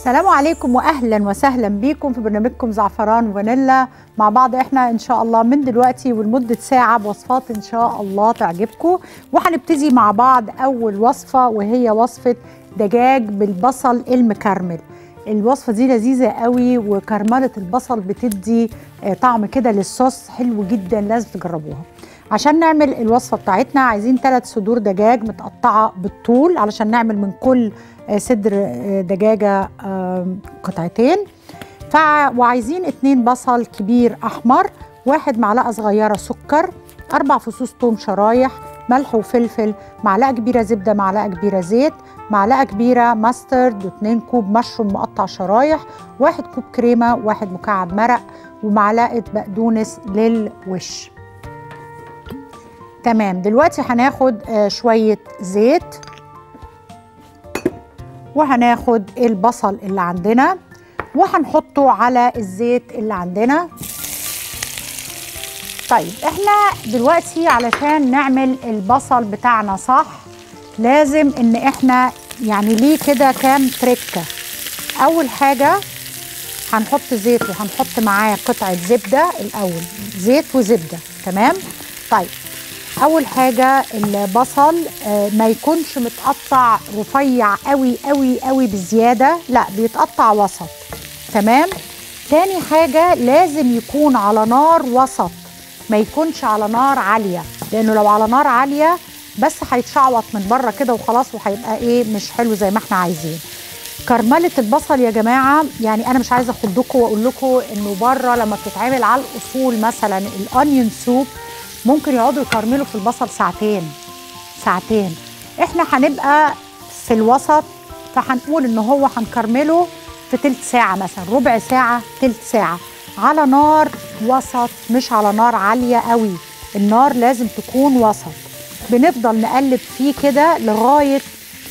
السلام عليكم واهلا وسهلا بيكم في برنامجكم زعفران وفانيلا مع بعض احنا ان شاء الله من دلوقتي ولمده ساعه بوصفات ان شاء الله تعجبكم وهنبتدي مع بعض اول وصفه وهي وصفه دجاج بالبصل المكرمل الوصفه دي لذيذه قوي وكرمله البصل بتدي آه، طعم كده للصوص حلو جدا لازم تجربوها عشان نعمل الوصفه بتاعتنا عايزين ثلاث صدور دجاج متقطعه بالطول علشان نعمل من كل آه، صدر آه، دجاجه آه، قطعتين فع- وعايزين اتنين بصل كبير احمر واحد معلقه صغيره سكر اربع فصوص توم شرايح ملح وفلفل معلقه كبيره زبده معلقه كبيره زيت معلقه كبيره ماسترد واتنين كوب مشروم مقطع شرايح واحد كوب كريمه واحد مكعب مرق ومعلقه بقدونس للوش تمام دلوقتي هناخد آه، شويه زيت وهناخد البصل اللي عندنا وهنحطه على الزيت اللي عندنا طيب احنا دلوقتي علشان نعمل البصل بتاعنا صح لازم ان احنا يعني ليه كده كام تركه اول حاجه هنحط زيت وهنحط معاه قطعه زبده الاول زيت وزبده تمام طيب اول حاجه البصل آه، ما يكونش متقطع رفيع قوي قوي قوي بزياده لا بيتقطع وسط تمام تاني حاجه لازم يكون على نار وسط ما يكونش على نار عاليه لانه لو على نار عاليه بس هيتشعوط من بره كده وخلاص وهيبقى ايه مش حلو زي ما احنا عايزين كرمله البصل يا جماعه يعني انا مش عايزه اخدكم واقول لكم انه بره لما بتتعمل على الاصول مثلا الانيون سوب ممكن يقعدوا يكرملوا في البصل ساعتين ساعتين احنا هنبقى في الوسط فهنقول ان هو هنكرمله في تلت ساعة مثلا ربع ساعة تلت ساعة على نار وسط مش على نار عالية قوي النار لازم تكون وسط بنفضل نقلب فيه كده لغاية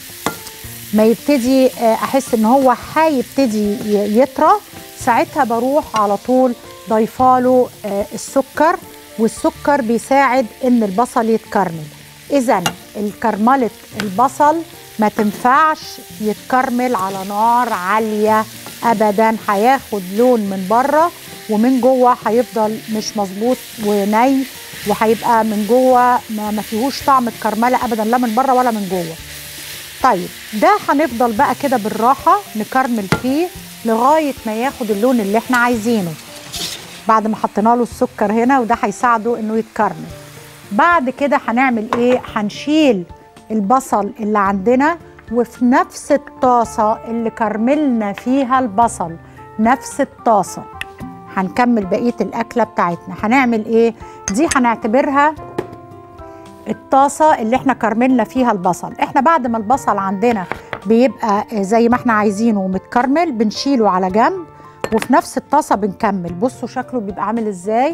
ما يبتدي آه، احس ان هو هيبتدي ي- يطرى ساعتها بروح على طول ضيفاله آه، السكر والسكر بيساعد ان البصل يتكرمل اذا الكرمله البصل ما تنفعش يتكرمل على نار عاليه ابدا هياخد لون من بره ومن جوه هيفضل مش مظبوط وني وهيبقى من جوه ما ما فيهوش طعم الكرمله ابدا لا من بره ولا من جوه طيب ده هنفضل بقى كده بالراحة نكرمل فيه لغاية ما ياخد اللون اللي احنا عايزينه بعد ما حطينا له السكر هنا وده هيساعده انه يتكرمل بعد كده هنعمل ايه هنشيل البصل اللي عندنا وفي نفس الطاسة اللي كرملنا فيها البصل نفس الطاسة هنكمل بقية الأكلة بتاعتنا هنعمل ايه دي هنعتبرها الطاسه اللي احنا كرملنا فيها البصل احنا بعد ما البصل عندنا بيبقى زي ما احنا عايزينه ومتكرمل بنشيله على جنب وفي نفس الطاسه بنكمل بصوا شكله بيبقى عامل ازاي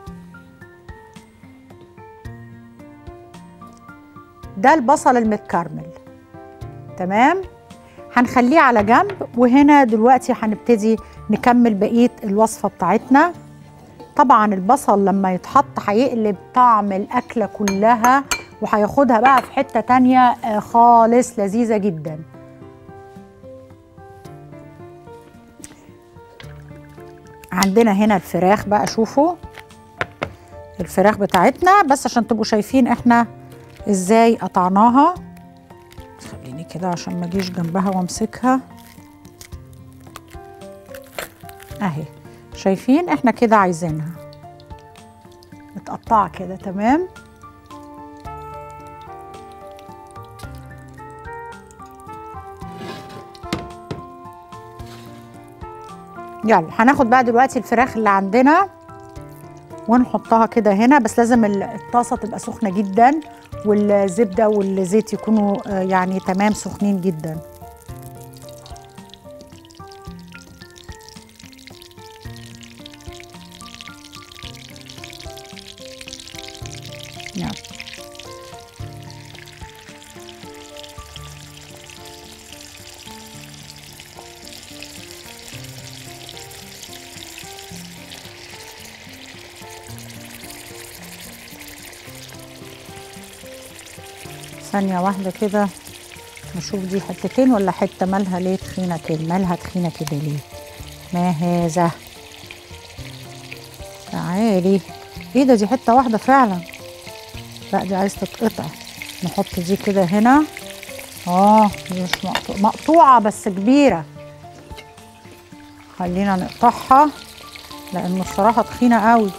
ده البصل المتكرمل تمام هنخليه على جنب وهنا دلوقتي هنبتدي نكمل بقيه الوصفه بتاعتنا طبعا البصل لما يتحط هيقلب طعم الأكلة كلها وهياخدها بقى في حتة تانية آه، خالص لذيذة جدا عندنا هنا الفراخ بقى شوفوا الفراخ بتاعتنا بس عشان تبقوا شايفين احنا ازاي قطعناها خليني كده عشان ما اجيش جنبها وامسكها اهي شايفين احنا كده عايزينها متقطعه كده تمام يلا هناخد بقى دلوقتي الفراخ اللي عندنا ونحطها كده هنا بس لازم ال- الطاسه تبقى سخنه جدا والزبده والزيت يكونوا آه، يعني تمام سخنين جدا يلا ثانية واحدة كده اشوف دي حتتين ولا حته مالها ليه تخينه كده مالها تخينه كده ليه ما هذا تعالي ايه ده دي حته واحده فعلا لا دي عايز تتقطع نحط دي كده هنا اه دي مش مقطوع. مقطوعه بس كبيره خلينا نقطعها لانه الصراحه تخينه قوي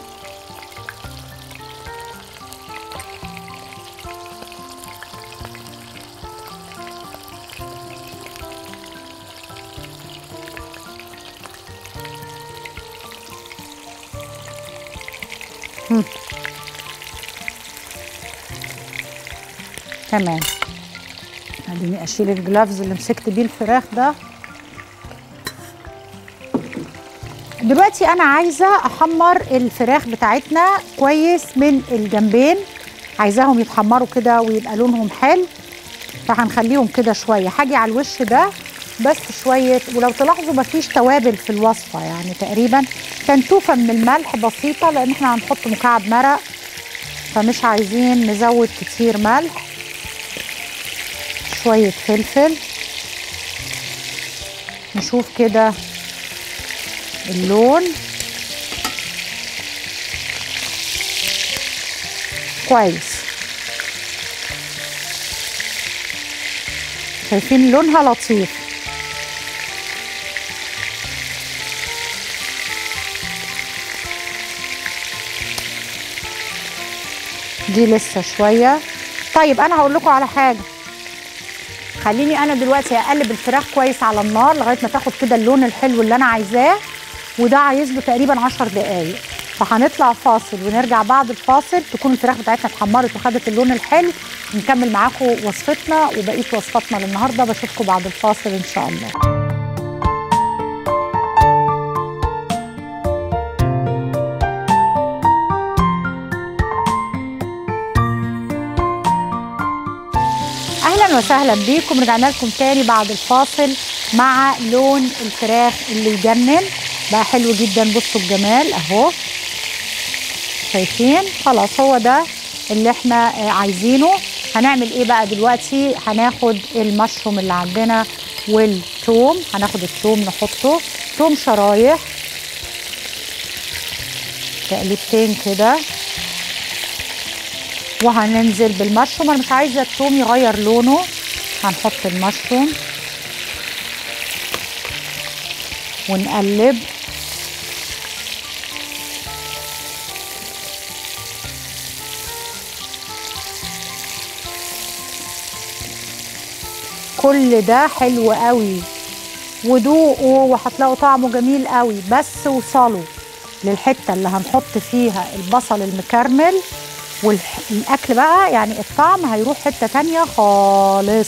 هم. تمام خليني اشيل الجلافز اللي مسكت بيه الفراخ ده دلوقتي انا عايزه احمر الفراخ بتاعتنا كويس من الجنبين عايزاهم يتحمروا كده ويبقى لونهم حلو فهنخليهم كده شويه هاجي على الوش ده بس شويه ولو تلاحظوا مفيش توابل في الوصفه يعني تقريبا تنتوفه من الملح بسيطه لان احنا هنحط مكعب مرق فمش عايزين نزود كتير ملح شويه فلفل نشوف كده اللون كويس شايفين لونها لطيف دي لسه شويه طيب انا هقول لكم على حاجه خليني انا دلوقتي اقلب الفراخ كويس على النار لغايه ما تاخد كده اللون الحلو اللي انا عايزاه وده عايز له تقريبا 10 دقايق فهنطلع فاصل ونرجع بعد الفاصل تكون الفراخ بتاعتنا اتحمرت وخدت اللون الحلو نكمل معاكم وصفتنا وبقيه وصفاتنا للنهارده بشوفكم بعد الفاصل ان شاء الله اهلا وسهلا بيكم رجعنا لكم تاني بعد الفاصل مع لون الفراخ اللي يجنن بقى حلو جدا بصوا الجمال اهو شايفين خلاص هو ده اللي احنا عايزينه هنعمل ايه بقى دلوقتي هناخد المشروم اللي عندنا والثوم هناخد الثوم نحطه ثوم شرايح تقليبتين كده وهننزل بالمشروم انا مش عايزه الثوم يغير لونه هنحط المشروم ونقلب كل ده حلو قوي ودوقوا وهتلاقوا طعمه جميل قوي بس وصلوا للحته اللي هنحط فيها البصل المكرمل والاكل بقى يعني الطعم هيروح حته تانية خالص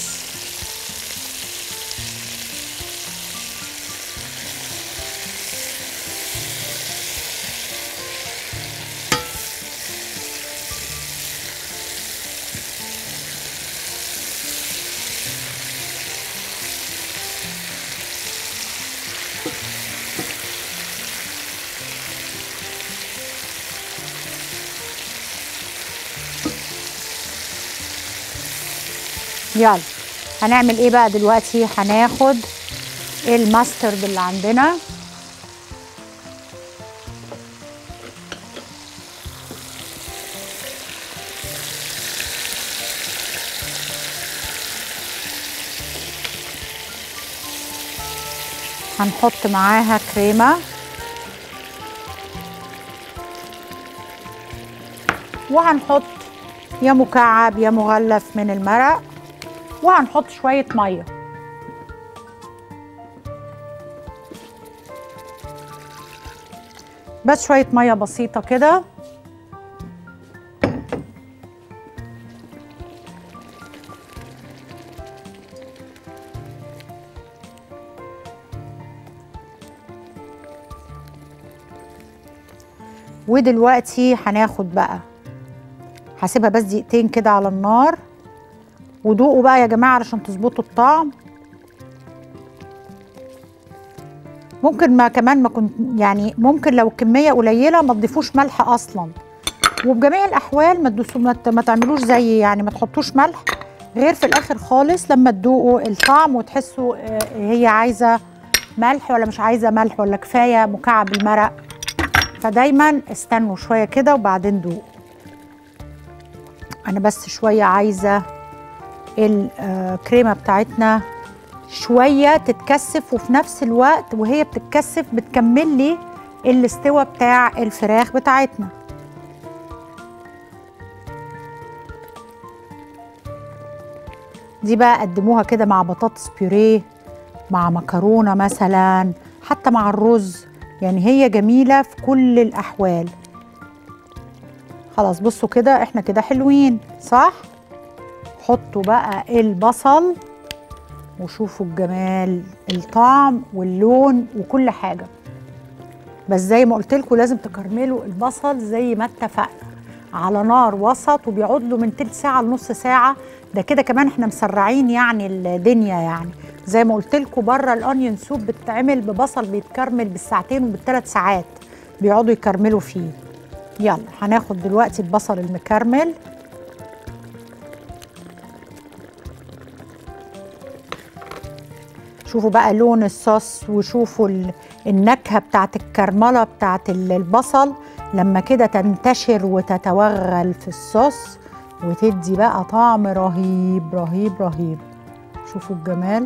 يلا هنعمل ايه بقى دلوقتي هناخد الماسترد اللي عندنا هنحط معاها كريمه وهنحط يا مكعب يا مغلف من المرق وهنحط شوية مية بس شوية مية بسيطة كده ودلوقتي هناخد بقى هسيبها بس دقيقتين كده على النار ودوقوا بقى يا جماعه علشان تظبطوا الطعم ممكن ما كمان ما كنت يعني ممكن لو الكميه قليله ما تضيفوش ملح اصلا وبجميع الاحوال ما تدوسوا ما, ما تعملوش زي يعني ما تحطوش ملح غير في الاخر خالص لما تدوقوا الطعم وتحسوا آه، هي عايزه ملح ولا مش عايزه ملح ولا كفايه مكعب المرق فدايما استنوا شويه كده وبعدين دوقوا انا بس شويه عايزه الكريمه بتاعتنا شويه تتكثف وفي نفس الوقت وهي بتتكثف بتكمل لي الاستوى بتاع الفراخ بتاعتنا دي بقى قدموها كده مع بطاطس بيوريه مع مكرونه مثلا حتى مع الرز يعني هي جميله في كل الاحوال خلاص بصوا كده احنا كده حلوين صح حطوا بقى البصل وشوفوا الجمال الطعم واللون وكل حاجه بس زي ما قلت لكم لازم تكرملوا البصل زي ما اتفقنا على نار وسط وبيقعد له من تلت ساعه لنص ساعه ده كده كمان احنا مسرعين يعني الدنيا يعني زي ما قلت لكم بره الانيون سوب بتتعمل ببصل بيتكرمل بالساعتين وبالثلاث ساعات بيقعدوا يكرملوا فيه يلا هناخد دلوقتي البصل المكرمل شوفوا بقى لون الصوص وشوفوا ال- النكهة بتاعت الكرملة بتاعت ال- البصل لما كده تنتشر وتتوغل في الصوص وتدي بقى طعم رهيب رهيب رهيب شوفوا الجمال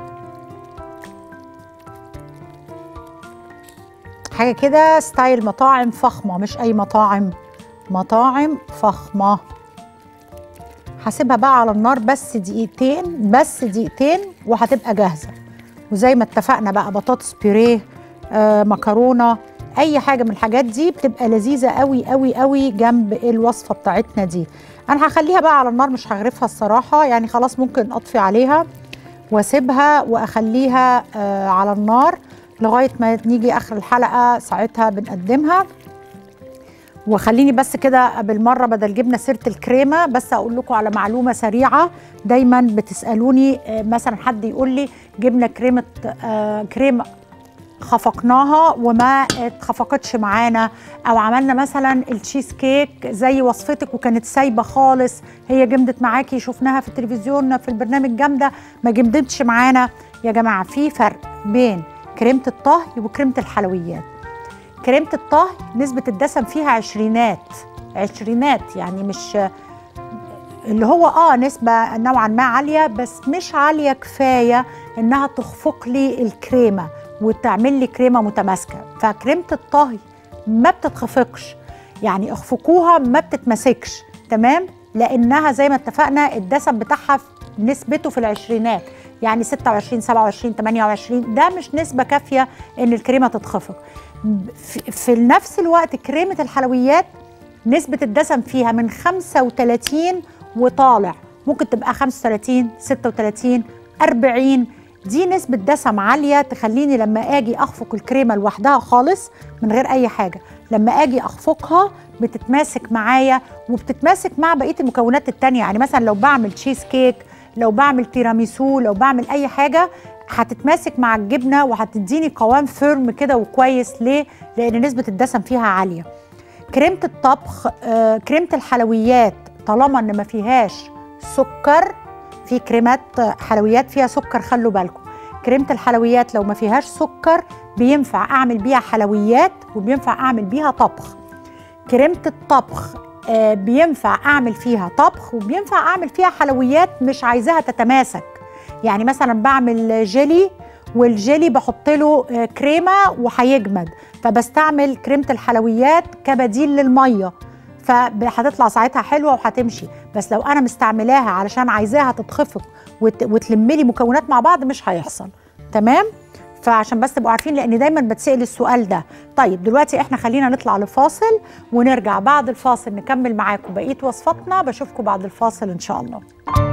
حاجة كده ستايل مطاعم فخمة مش أي مطاعم مطاعم فخمة هسيبها بقى على النار بس دقيقتين بس دقيقتين وهتبقى جاهزة وزي ما اتفقنا بقى بطاطس بيوريه آه مكرونة أي حاجة من الحاجات دي بتبقى لذيذة قوي قوي قوي جنب الوصفة بتاعتنا دي أنا هخليها بقى على النار مش هغرفها الصراحة يعني خلاص ممكن أطفي عليها واسيبها واخليها آه على النار لغايه ما نيجي اخر الحلقه ساعتها بنقدمها وخليني بس كده بالمره بدل جبنا سيره الكريمه بس اقول لكم على معلومه سريعه دايما بتسالوني آه، مثلا حد يقول لي جبنا كريمه آه، كريمه خفقناها وما اتخفقتش معانا او عملنا مثلا التشيز كيك زي وصفتك وكانت سايبه خالص هي جمدت معاكي شفناها في التلفزيون في البرنامج جامده ما جمدتش معانا يا جماعه في فرق بين كريمه الطهي وكريمه الحلويات كريمه الطهي نسبه الدسم فيها عشرينات عشرينات يعني مش اللي هو اه نسبة نوعا ما عالية بس مش عالية كفاية انها تخفق لي الكريمة وتعمل لي كريمة متماسكة فكريمة الطهي ما بتتخفقش يعني اخفقوها ما بتتمسكش تمام لانها زي ما اتفقنا الدسم بتاعها نسبته في العشرينات يعني 26 27 28 ده مش نسبة كافية ان الكريمة تتخفق في, في نفس الوقت كريمة الحلويات نسبة الدسم فيها من 35 وطالع ممكن تبقى 35 36 40 دي نسبة دسم عالية تخليني لما اجي اخفق الكريمة لوحدها خالص من غير اي حاجة لما اجي اخفقها بتتماسك معايا وبتتماسك مع بقية المكونات التانية يعني مثلا لو بعمل تشيز كيك لو بعمل تيراميسو لو بعمل اي حاجة هتتماسك مع الجبنة وهتديني قوام فيرم كده وكويس ليه؟ لان نسبة الدسم فيها عالية كريمة الطبخ آه، كريمة الحلويات طالما ان ما فيهاش سكر في كريمات حلويات فيها سكر خلوا بالكم كريمة الحلويات لو ما فيهاش سكر بينفع اعمل بيها حلويات وبينفع اعمل بيها طبخ كريمة الطبخ آه، بينفع اعمل فيها طبخ وبينفع اعمل فيها حلويات مش عايزاها تتماسك يعني مثلا بعمل جيلي والجيلي بحط له آه، كريمه وهيجمد فبستعمل كريمه الحلويات كبديل للميه فهتطلع ساعتها حلوه وهتمشي بس لو انا مستعملاها علشان عايزاها تتخفق وت... وتلم لي مكونات مع بعض مش هيحصل تمام فعشان بس تبقوا عارفين لان دايما بتسال السؤال ده طيب دلوقتي احنا خلينا نطلع لفاصل ونرجع بعد الفاصل نكمل معاكم بقيه وصفاتنا بشوفكم بعد الفاصل ان شاء الله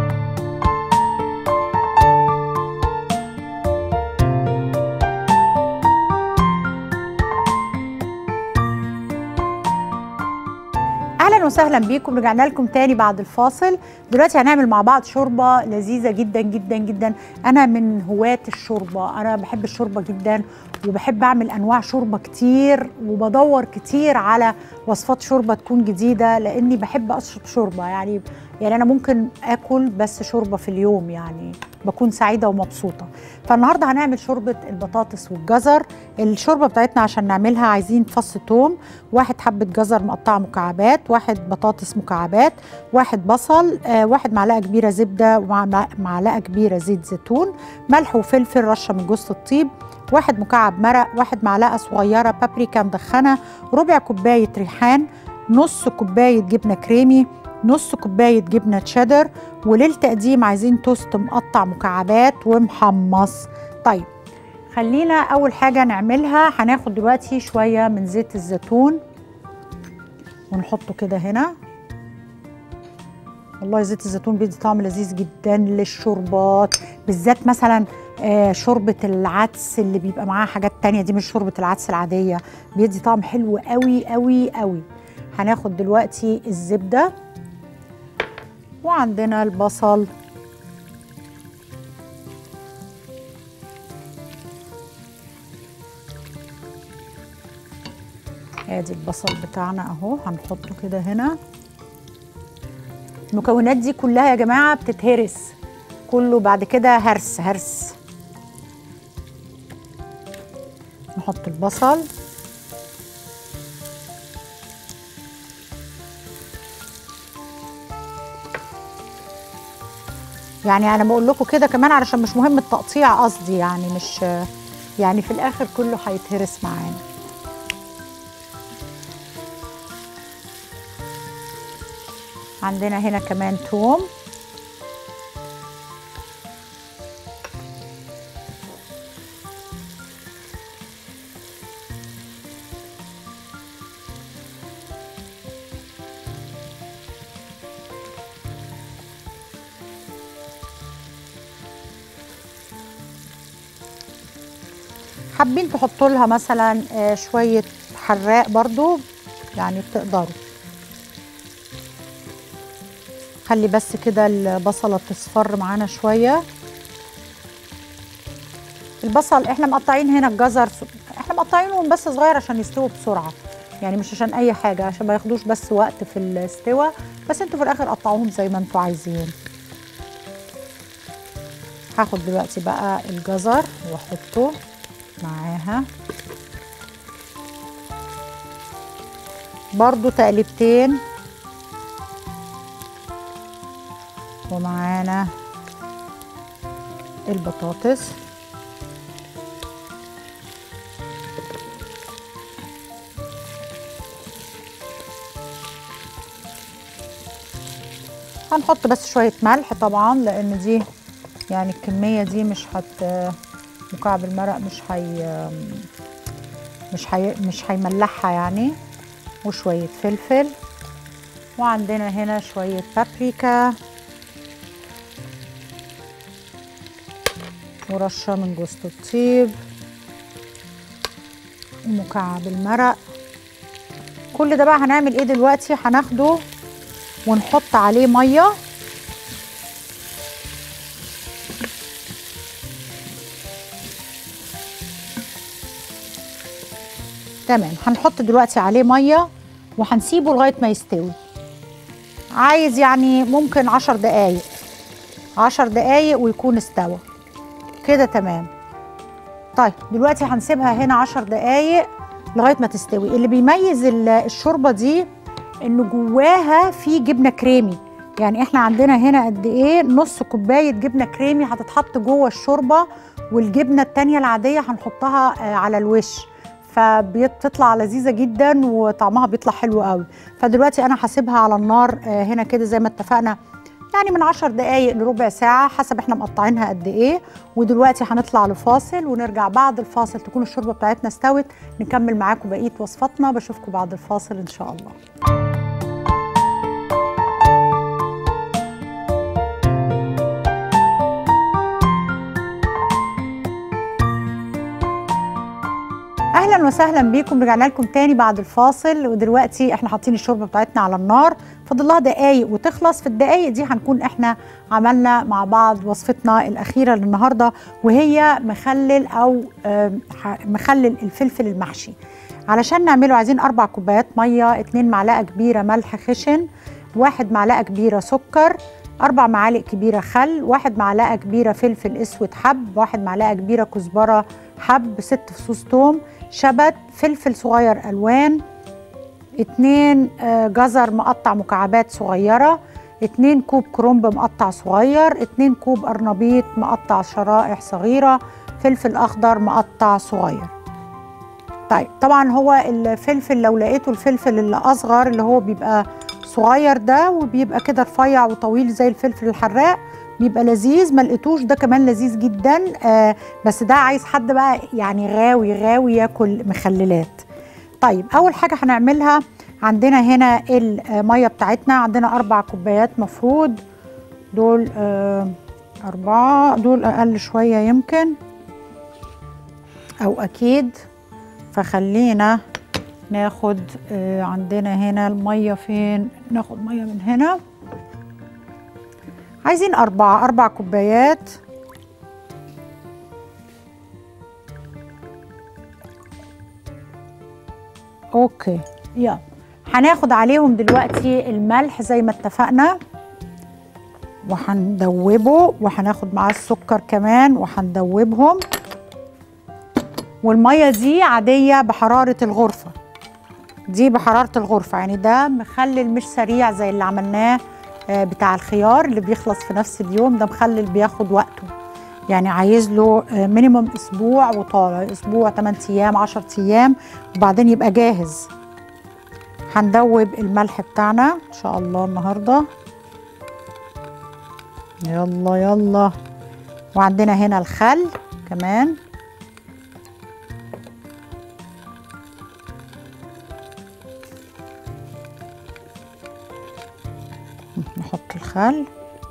اهلا وسهلا بيكم رجعنا لكم تاني بعد الفاصل دلوقتي هنعمل مع بعض شوربه لذيذه جدا جدا جدا انا من هواة الشوربه انا بحب الشوربه جدا وبحب اعمل انواع شوربه كتير وبدور كتير على وصفات شوربه تكون جديده لاني بحب اشرب شوربه يعني يعني انا ممكن اكل بس شوربه في اليوم يعني بكون سعيده ومبسوطه فالنهارده هنعمل شوربه البطاطس والجزر الشوربه بتاعتنا عشان نعملها عايزين فص ثوم واحد حبه جزر مقطعه مكعبات واحد بطاطس مكعبات واحد بصل آه واحد معلقه كبيره زبده ومعلقه كبيره زيت زيتون ملح وفلفل رشه من جوز الطيب واحد مكعب مرق واحد معلقه صغيره بابريكا مدخنه ربع كوبايه ريحان نص كوبايه جبنه كريمي نص كوبايه جبنه تشيدر وللتقديم عايزين توست مقطع مكعبات ومحمص طيب خلينا اول حاجه نعملها هناخد دلوقتي شويه من زيت الزيتون ونحطه كده هنا والله زيت الزيتون بيدي طعم لذيذ جدا للشوربات بالذات مثلا آه شوربة العدس اللي بيبقى معاها حاجات تانية دي مش شوربة العدس العادية بيدي طعم حلو قوي قوي قوي هناخد دلوقتي الزبدة وعندنا البصل ادي البصل بتاعنا اهو هنحطه كده هنا المكونات دي كلها يا جماعه بتتهرس كله بعد كده هرس هرس نحط البصل يعني انا بقول لكم كده كمان علشان مش مهم التقطيع قصدي يعني مش يعني في الاخر كله هيتهرس معانا عندنا هنا كمان توم حابين تحطوا لها مثلا شويه حراق برضو يعني بتقدروا خلي بس كده البصله تصفر معانا شويه البصل احنا مقطعين هنا الجزر احنا مقطعينهم بس صغير عشان يستووا بسرعه يعني مش عشان اي حاجه عشان ما ياخدوش بس وقت في الاستوى بس انتوا في الاخر قطعوهم زي ما انتوا عايزين هاخد دلوقتي بقى الجزر واحطه معاها برضو تقليبتين ومعانا البطاطس هنحط بس شوية ملح طبعا لأن دي يعني الكمية دي مش هت مكعب المرق مش هي مش هي مش هيملحها يعني وشوية فلفل وعندنا هنا شوية بابريكا ورشة من جوز الطيب ومكعب المرق كل ده بقى هنعمل ايه دلوقتي هناخده ونحط عليه ميه تمام هنحط دلوقتي عليه ميه وهنسيبه لغايه ما يستوي عايز يعني ممكن عشر دقايق عشر دقايق ويكون استوى كده تمام طيب دلوقتي هنسيبها هنا عشر دقايق لغايه ما تستوي اللي بيميز الشوربه دي انه جواها في جبنه كريمي يعني احنا عندنا هنا قد ايه نص كوبايه جبنه كريمي هتتحط جوه الشوربه والجبنه التانيه العاديه هنحطها على الوش فبتطلع لذيذه جدا وطعمها بيطلع حلو قوي فدلوقتي انا هسيبها على النار هنا كده زي ما اتفقنا يعني من عشر دقايق لربع ساعة حسب احنا مقطعينها قد ايه ودلوقتي هنطلع لفاصل ونرجع بعد الفاصل تكون الشوربة بتاعتنا استوت نكمل معاكم بقية وصفاتنا بشوفكم بعد الفاصل ان شاء الله اهلا وسهلا بيكم رجعنا لكم تاني بعد الفاصل ودلوقتي احنا حاطين الشوربه بتاعتنا على النار فاضل لها دقايق وتخلص في الدقايق دي هنكون احنا عملنا مع بعض وصفتنا الاخيره للنهارده وهي مخلل او مخلل الفلفل المحشي علشان نعمله عايزين اربع كوبايات ميه اتنين معلقه كبيره ملح خشن واحد معلقه كبيره سكر أربع معالق كبيرة خل واحد معلقة كبيرة فلفل أسود حب واحد معلقة كبيرة كزبرة حب ست فصوص توم شبت فلفل صغير ألوان اتنين آه، جزر مقطع مكعبات صغيرة اتنين كوب كرنب مقطع صغير اتنين كوب قرنبيط مقطع شرائح صغيرة فلفل أخضر مقطع صغير طيب طبعا هو الفلفل لو لقيته الفلفل اللي أصغر اللي هو بيبقى صغير ده وبيبقى كده رفيع وطويل زي الفلفل الحراق بيبقى لذيذ ما لقيتوش ده كمان لذيذ جدا آه بس ده عايز حد بقى يعني غاوي غاوي ياكل مخللات طيب اول حاجه هنعملها عندنا هنا الميه بتاعتنا عندنا اربع كوبايات مفروض دول آه اربعه دول اقل شويه يمكن او اكيد فخلينا ناخد آه عندنا هنا الميه فين ناخد ميه من هنا عايزين أربعة أربع كوبايات أوكي يلا هناخد عليهم دلوقتي الملح زي ما اتفقنا وهندوبه وهناخد معاه السكر كمان وهندوبهم والمية دي عادية بحرارة الغرفة دي بحرارة الغرفة يعني ده مخلل مش سريع زي اللي عملناه آه، بتاع الخيار اللي بيخلص في نفس اليوم ده مخلل بياخد وقته يعني عايز له مينيموم اسبوع وطالع اسبوع 8 ايام 10 ايام وبعدين يبقى جاهز هندوب الملح بتاعنا ان شاء الله النهارده يلا يلا وعندنا هنا الخل كمان نحط الخل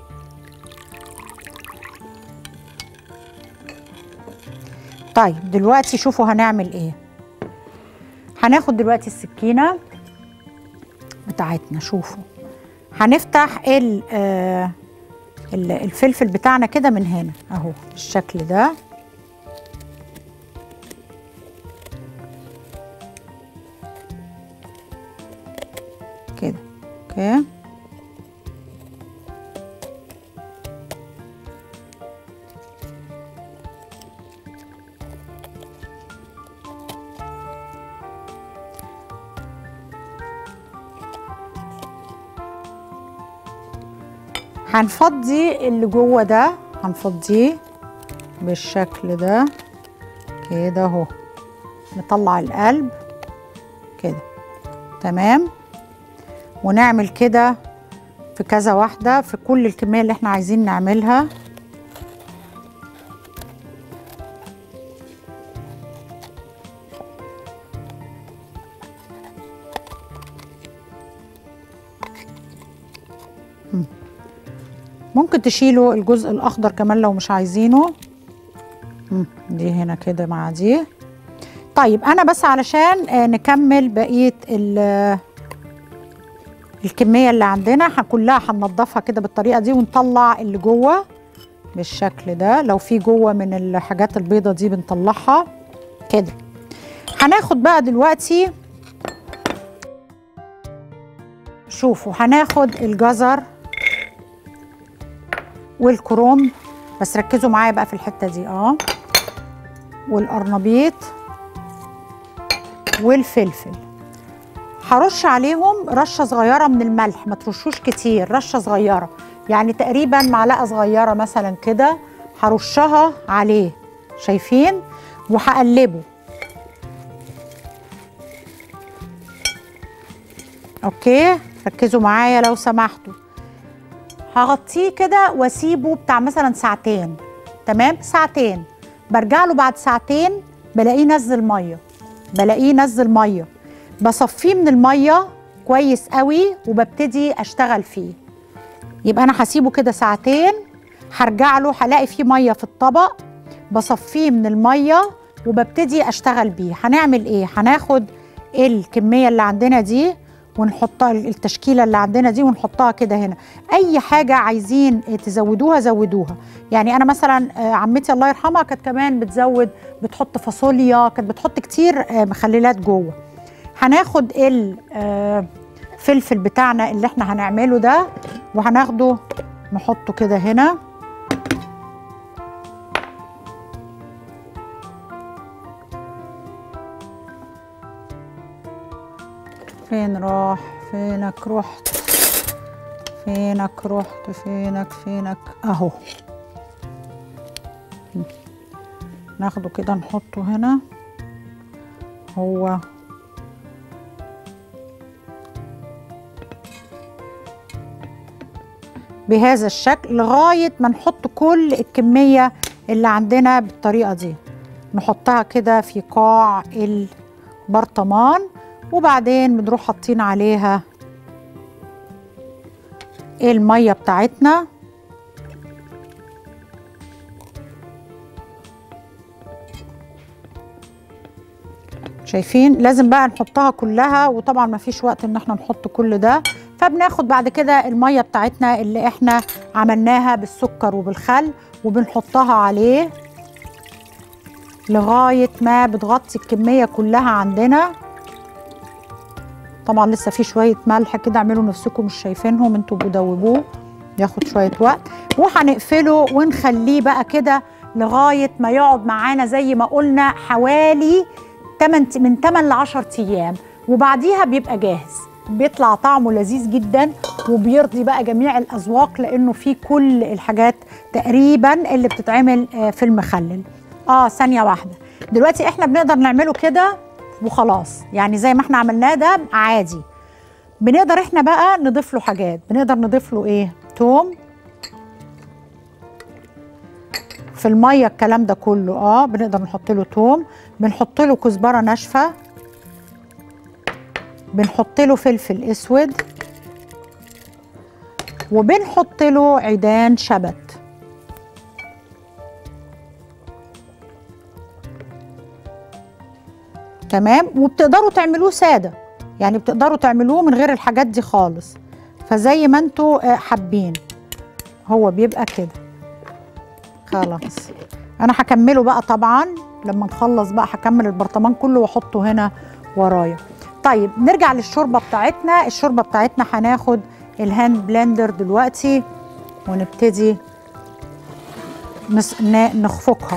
طيب دلوقتي شوفوا هنعمل ايه هناخد دلوقتي السكينة بتاعتنا شوفوا هنفتح ال آه ال- الفلفل بتاعنا كده من هنا اهو بالشكل ده كده اوكي هنفضي اللي جوه ده هنفضيه بالشكل ده كده اهو نطلع القلب كده تمام ونعمل كده في كذا واحدة في كل الكمية اللي احنا عايزين نعملها ممكن تشيلوا الجزء الاخضر كمان لو مش عايزينه مم، دي هنا كده مع دي طيب انا بس علشان آه، نكمل بقيه ال- الكميه اللي عندنا ح- كلها هننضفها كده بالطريقه دي ونطلع اللي جوه بالشكل ده لو في جوه من الحاجات البيضه دي بنطلعها كده هناخد بقى دلوقتي شوفوا هناخد الجزر والكروم بس ركزوا معايا بقى في الحته دي اه والقرنبيط والفلفل هرش عليهم رشه صغيره من الملح ما ترشوش كتير رشه صغيره يعني تقريبا معلقه صغيره مثلا كده هرشها عليه شايفين وهقلبه اوكي ركزوا معايا لو سمحتوا هغطيه كده واسيبه بتاع مثلا ساعتين تمام ساعتين برجع له بعد ساعتين بلاقيه نزل ميه بلاقيه نزل ميه بصفيه من الميه كويس قوي وببتدي اشتغل فيه يبقى انا هسيبه كده ساعتين هرجع له هلاقي فيه ميه في الطبق بصفيه من الميه وببتدي اشتغل بيه هنعمل ايه هناخد الكميه اللي عندنا دي ونحطها التشكيله اللي عندنا دي ونحطها كده هنا اي حاجه عايزين تزودوها زودوها يعني انا مثلا آه، عمتي الله يرحمها كانت كمان بتزود بتحط فاصوليا كانت بتحط كتير آه، مخللات جوه هناخد الفلفل بتاعنا اللي احنا هنعمله ده وهناخده نحطه كده هنا فين راح فينك رحت فينك رحت فينك فينك اهو ناخده كده نحطه هنا هو بهذا الشكل لغاية ما نحط كل الكمية اللي عندنا بالطريقة دي نحطها كده في قاع البرطمان وبعدين بنروح حاطين عليها المية بتاعتنا شايفين لازم بقى نحطها كلها وطبعا ما فيش وقت ان احنا نحط كل ده فبناخد بعد كده الميه بتاعتنا اللي احنا عملناها بالسكر وبالخل وبنحطها عليه لغايه ما بتغطي الكميه كلها عندنا طبعا لسه في شويه ملح كده اعملوا نفسكم مش شايفينهم انتوا بدوبوه ياخد شويه وقت وهنقفله ونخليه بقى كده لغايه ما يقعد معانا زي ما قلنا حوالي 8 من 8 ل 10 ايام وبعديها بيبقى جاهز بيطلع طعمه لذيذ جدا وبيرضي بقى جميع الاذواق لانه فيه كل الحاجات تقريبا اللي بتتعمل في المخلل اه ثانيه واحده دلوقتي احنا بنقدر نعمله كده وخلاص يعني زي ما احنا عملناه ده عادي بنقدر احنا بقى نضيف له حاجات بنقدر نضيف له ايه توم في الميه الكلام ده كله اه بنقدر نحط له توم بنحط له كزبره ناشفه بنحط له فلفل اسود وبنحط له عيدان شبت تمام وبتقدروا تعملوه ساده يعني بتقدروا تعملوه من غير الحاجات دي خالص فزي ما انتوا حابين هو بيبقى كده خلاص انا هكمله بقى طبعا لما نخلص بقى هكمل البرطمان كله واحطه هنا ورايا طيب نرجع للشوربه بتاعتنا الشوربه بتاعتنا هناخد الهاند بلندر دلوقتي ونبتدي نس... نخفقها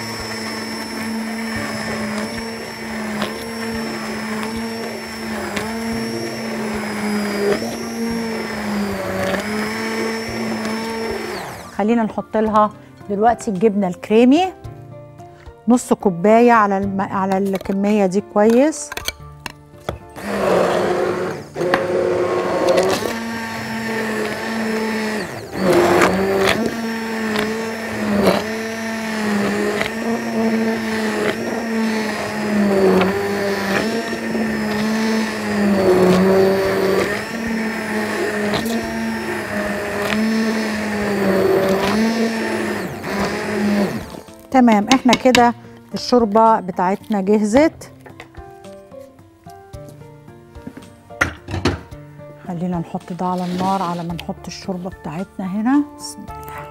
خلينا نحط لها دلوقتي الجبنه الكريمي نص كوبايه على الم... على الكميه دي كويس تمام احنا كده الشوربه بتاعتنا جهزت خلينا نحط ده على النار على ما نحط الشوربه بتاعتنا هنا بسم الله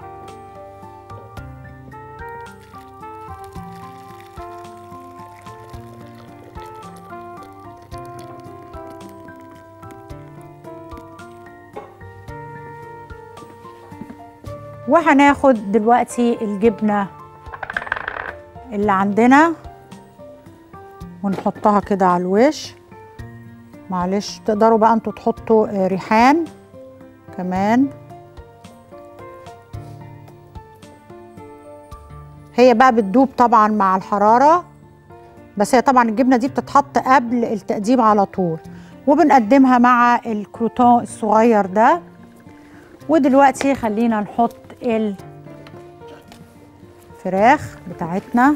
وهناخد دلوقتي الجبنه اللي عندنا ونحطها كده على الوش معلش تقدروا بقى انتوا تحطوا ريحان كمان هي بقى بتدوب طبعا مع الحراره بس هي طبعا الجبنه دي بتتحط قبل التقديم على طول وبنقدمها مع الكروتون الصغير ده ودلوقتي خلينا نحط الفراخ بتاعتنا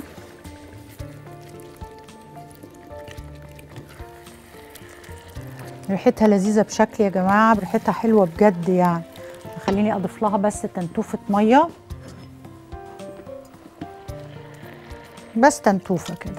ريحتها لذيذه بشكل يا جماعه ريحتها حلوه بجد يعني خليني اضيف لها بس تنتوفه ميه بس تنتوفه كده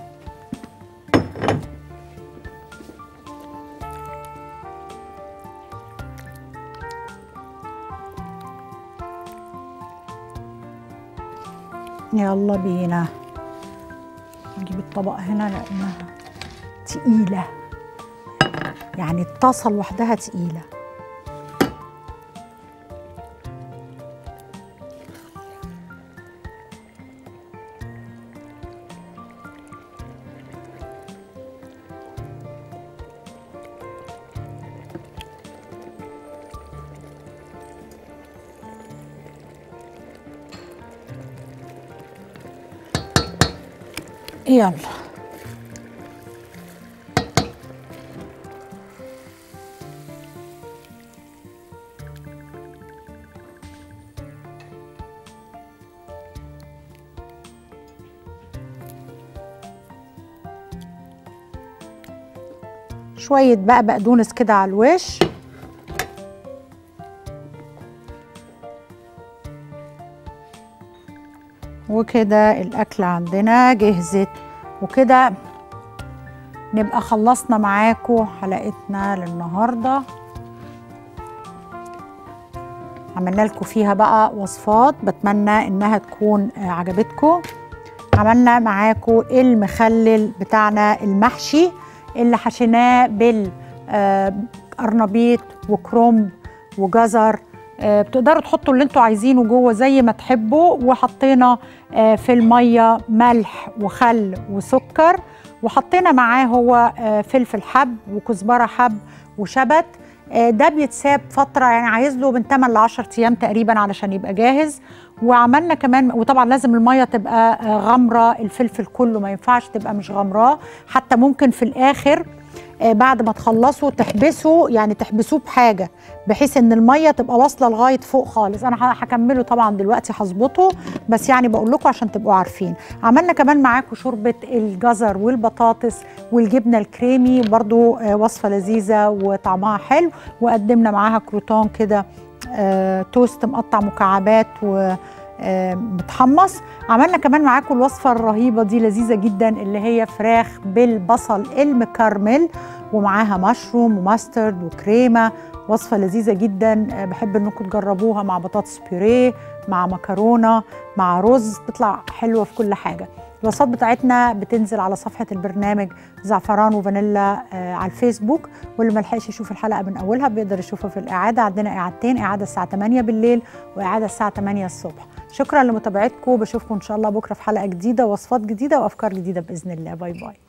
يلا بينا نجيب الطبق هنا لانها تقيله يعني الطاسه لوحدها تقيله يلا شوية بقى بقدونس كده على الوش وكده الأكلة عندنا جهزت وكده نبقى خلصنا معاكم حلقتنا للنهارده عملنا لكم فيها بقى وصفات بتمنى انها تكون عجبتكم عملنا معاكم المخلل بتاعنا المحشي اللي حشيناه بالقرنبيط وكرنب وجزر بتقدروا تحطوا اللي انتوا عايزينه جوه زي ما تحبوا وحطينا في الميه ملح وخل وسكر وحطينا معاه هو فلفل حب وكزبره حب وشبت ده بيتساب فتره يعني عايز له من 8 ل 10 ايام تقريبا علشان يبقى جاهز وعملنا كمان وطبعا لازم الميه تبقى غامره الفلفل كله ما ينفعش تبقى مش غامراه حتى ممكن في الاخر بعد ما تخلصوا تحبسوا يعني تحبسوه بحاجه بحيث ان الميه تبقى واصله لغايه فوق خالص انا هكمله طبعا دلوقتي هظبطه بس يعني بقول لكم عشان تبقوا عارفين عملنا كمان معاكم شوربه الجزر والبطاطس والجبنه الكريمي برضو وصفه لذيذه وطعمها حلو وقدمنا معاها كروتون كده توست مقطع مكعبات و متحمص عملنا كمان معاكم الوصفه الرهيبه دي لذيذه جدا اللي هي فراخ بالبصل المكرمل ومعاها مشروم وماسترد وكريمه وصفه لذيذه جدا بحب انكم تجربوها مع بطاطس بيوريه مع مكرونه مع رز تطلع حلوه في كل حاجه الوصفات بتاعتنا بتنزل على صفحه البرنامج زعفران وفانيلا على الفيسبوك واللي ما لحقش يشوف الحلقه من اولها بيقدر يشوفها في الاعاده عندنا اعادتين اعاده الساعه 8 بالليل واعاده الساعه 8 الصبح شكرا لمتابعتكم بشوفكم ان شاء الله بكره في حلقه جديده وصفات جديده وافكار جديده باذن الله باي باي